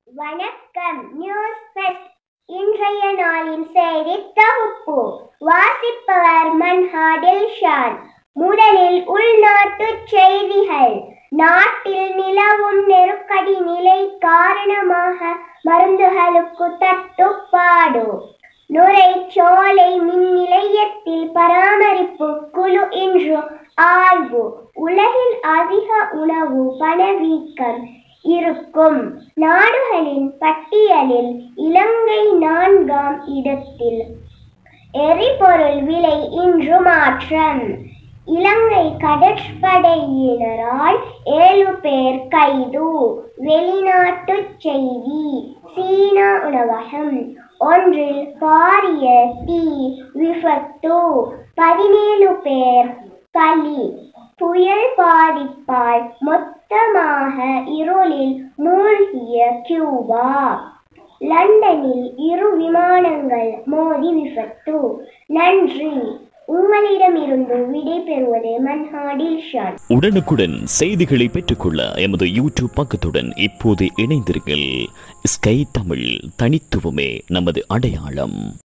வணக்கம் news fest இன்றைய நாளின் செய்தி தொகுப்பு வாசிப்பவர் மன்ஹாடில் ஷான் முதலில் உள்நாட்டு செய்திகள் நாட்டில் நிலவும் நெருக்கடி நிலை காரணமாக மருந்துகளுக்கு தட்டுப்பாடு நுரைச்சோலை மின் நிலையத்தில் பராமரிப்பு குழு இன்று ஆய்வு உலகில் அதிக உணவு பணவீக்கம் இருக்கும் நாடுகளின் பட்டியலில் இலங்கை நான்காம் இடத்தில் எரிபொருள் விலை இன்று மாற்றம் இலங்கை கடற்படையினரால் ஏழு பேர் கைது வெளிநாட்டு செய்தி சீனா உணவகம் ஒன்றில் பாரிய தீ விபத்து பதினேழு பேர் பலி புயல் பாதிப்பால் மொத்தமாக இருளில் மூழ்கிய கியூபா லண்டனில் இரு விமானங்கள் மோதி விபத்து நன்றி உங்களிடமிருந்து விடை பெறுவது மன்ஹாடில் ஷான் உடனுக்குடன் செய்திகளை பெற்றுக்கொள்ள எமது யூடியூப் பக்கத்துடன் இப்போது இணைந்திருங்கள் ஸ்கை தமிழ் தனித்துவமே நமது அடையாளம்